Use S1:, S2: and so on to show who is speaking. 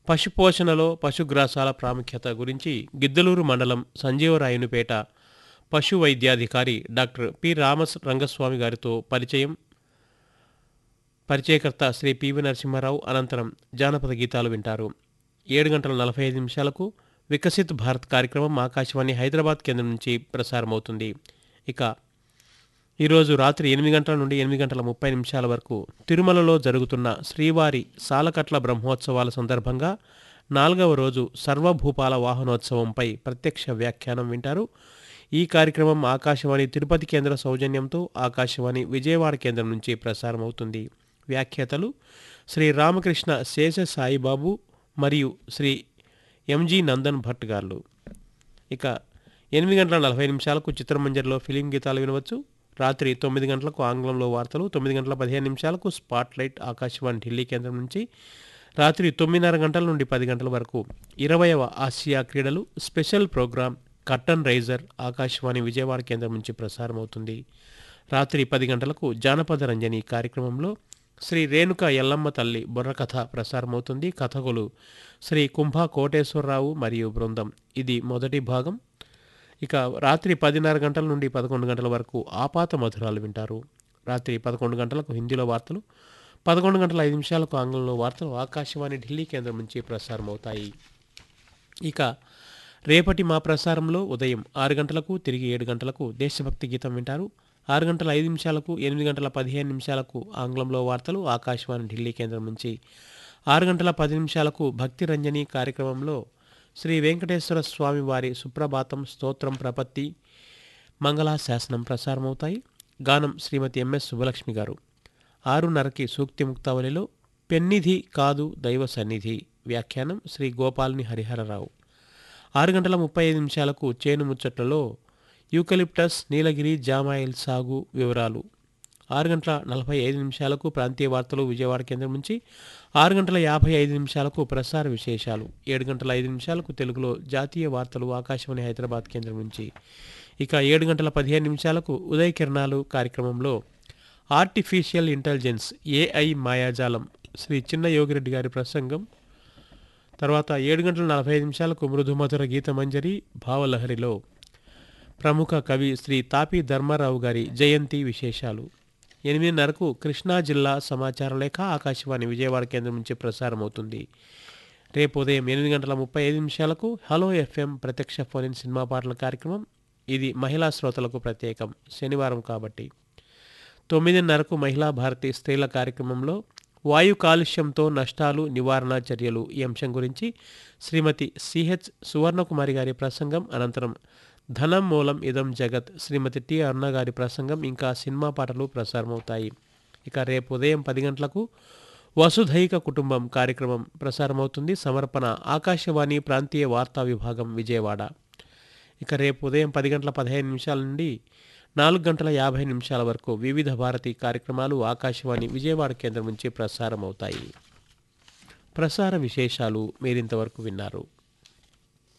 S1: పశుపోషణలో పశుగ్రాసాల ప్రాముఖ్యత గురించి గిద్దలూరు మండలం సంజీవరాయునిపేట పశు వైద్యాధికారి డాక్టర్ పి రామస్ రంగస్వామి గారితో పరిచయం పరిచయకర్త శ్రీ పివి నరసింహారావు అనంతరం జానపద గీతాలు వింటారు ఏడు గంటల నలభై ఐదు నిమిషాలకు వికసిత్ భారత్ కార్యక్రమం ఆకాశవాణి హైదరాబాద్ కేంద్రం నుంచి ప్రసారమవుతుంది ఇక ఈరోజు రాత్రి ఎనిమిది గంటల నుండి ఎనిమిది గంటల ముప్పై నిమిషాల వరకు తిరుమలలో జరుగుతున్న శ్రీవారి సాలకట్ల బ్రహ్మోత్సవాల సందర్భంగా నాలుగవ రోజు సర్వభూపాల వాహనోత్సవంపై ప్రత్యక్ష వ్యాఖ్యానం వింటారు ఈ కార్యక్రమం ఆకాశవాణి తిరుపతి కేంద్ర సౌజన్యంతో ఆకాశవాణి విజయవాడ కేంద్రం నుంచి ప్రసారమవుతుంది వ్యాఖ్యాతలు శ్రీ రామకృష్ణ శేష సాయిబాబు మరియు శ్రీ ఎంజి నందన్ భట్ గారు ఇక ఎనిమిది గంటల నలభై నిమిషాలకు చిత్రమంజర్లో ఫిలిం గీతాలు వినవచ్చు రాత్రి తొమ్మిది గంటలకు ఆంగ్లంలో వార్తలు తొమ్మిది గంటల పదిహేను నిమిషాలకు స్పాట్ లైట్ ఆకాశవాణి ఢిల్లీ కేంద్రం నుంచి రాత్రి తొమ్మిదిన్నర గంటల నుండి పది గంటల వరకు ఇరవయవ ఆసియా క్రీడలు special programme curtain raiser Akashvani Vijayawada కేంద్రం నుంచి ప్రసారమవుతుంది రాత్రి పది గంటలకు జానపద రంజని కార్యక్రమంలో శ్రీ రేణుక ఎల్లమ్మ తల్లి బుర్రకథ ప్రసారమవుతుంది కథకులు శ్రీ కుంభ కోటేశ్వరరావు మరియు బృందం ఇది మొదటి భాగం ఇక రాత్రి పదిన్నర గంటల నుండి పదకొండు గంటల వరకు ఆపాత మధురాలు వింటారు రాత్రి పదకొండు గంటలకు హిందీలో వార్తలు పదకొండు గంటల ఐదు నిమిషాలకు ఆంగ్లంలో వార్తలు ఆకాశవాణి ఢిల్లీ కేంద్రం నుంచి ప్రసారమవుతాయి ఇక రేపటి మా ప్రసారంలో ఉదయం ఆరు గంటలకు తిరిగి ఏడు గంటలకు దేశభక్తి గీతం వింటారు ఆరు గంటల ఐదు నిమిషాలకు ఎనిమిది గంటల పదిహేను నిమిషాలకు ఆంగ్లంలో వార్తలు ఆకాశవాణి ఢిల్లీ కేంద్రం నుంచి ఆరు గంటల పది నిమిషాలకు భక్తి రంజని కార్యక్రమంలో శ్రీ వెంకటేశ్వర స్వామి వారి సుప్రభాతం స్తోత్రం ప్రపత్తి మంగళాశాసనం ప్రసారమవుతాయి గానం శ్రీమతి ఎంఎస్ సుబ్బలక్ష్మి గారు ఆరున్నరకి సూక్తి ముక్తావళిలో పెన్నిధి కాదు దైవ సన్నిధి వ్యాఖ్యానం శ్రీ గోపాల్ని హరిహరరావు ఆరు గంటల ముప్పై ఐదు నిమిషాలకు చేను ముచ్చట్లలో యూకలిప్టస్ నీలగిరి జామాయిల్ సాగు వివరాలు ఆరు గంటల నలభై ఐదు నిమిషాలకు ప్రాంతీయ వార్తలు విజయవాడ కేంద్రం నుంచి ఆరు గంటల యాభై ఐదు నిమిషాలకు ప్రసార విశేషాలు ఏడు గంటల ఐదు నిమిషాలకు తెలుగులో జాతీయ వార్తలు ఆకాశవాణి హైదరాబాద్ కేంద్రం నుంచి ఇక ఏడు గంటల పదిహేను నిమిషాలకు ఉదయ కిరణాలు కార్యక్రమంలో ఆర్టిఫిషియల్ ఇంటెలిజెన్స్ ఏఐ మాయాజాలం శ్రీ చిన్న యోగిరెడ్డి గారి ప్రసంగం తర్వాత ఏడు గంటల నలభై ఐదు నిమిషాలకు మృదుమధుర గీతమంజరి భావలహరిలో ప్రముఖ కవి శ్రీ తాపి ధర్మారావు గారి జయంతి విశేషాలు ఎనిమిదిన్నరకు కృష్ణా జిల్లా సమాచార లేఖ ఆకాశవాణి విజయవాడ కేంద్రం నుంచి ప్రసారమవుతుంది రేపు ఉదయం ఎనిమిది గంటల ముప్పై ఐదు నిమిషాలకు హలో ఎఫ్ఎం ప్రత్యక్ష ఫోన్ ఇన్ సినిమా పాటల కార్యక్రమం ఇది మహిళా శ్రోతలకు ప్రత్యేకం శనివారం కాబట్టి తొమ్మిదిన్నరకు మహిళా భారతి స్త్రీల కార్యక్రమంలో వాయు కాలుష్యంతో నష్టాలు నివారణ చర్యలు ఈ అంశం గురించి శ్రీమతి సిహెచ్ సువర్ణకుమారి గారి ప్రసంగం అనంతరం ధనం మూలం ఇదం జగత్ శ్రీమతి టి అరుణ గారి ప్రసంగం ఇంకా సినిమా పాటలు ప్రసారమవుతాయి ఇక రేపు ఉదయం పది గంటలకు వసుధైక కుటుంబం కార్యక్రమం ప్రసారమవుతుంది సమర్పణ ఆకాశవాణి ప్రాంతీయ వార్తా విభాగం విజయవాడ ఇక రేపు ఉదయం పది గంటల పదిహేను నిమిషాల నుండి నాలుగు గంటల యాభై నిమిషాల వరకు వివిధ భారతి కార్యక్రమాలు ఆకాశవాణి విజయవాడ కేంద్రం నుంచి ప్రసారమవుతాయి ప్రసార విశేషాలు మీరింతవరకు విన్నారు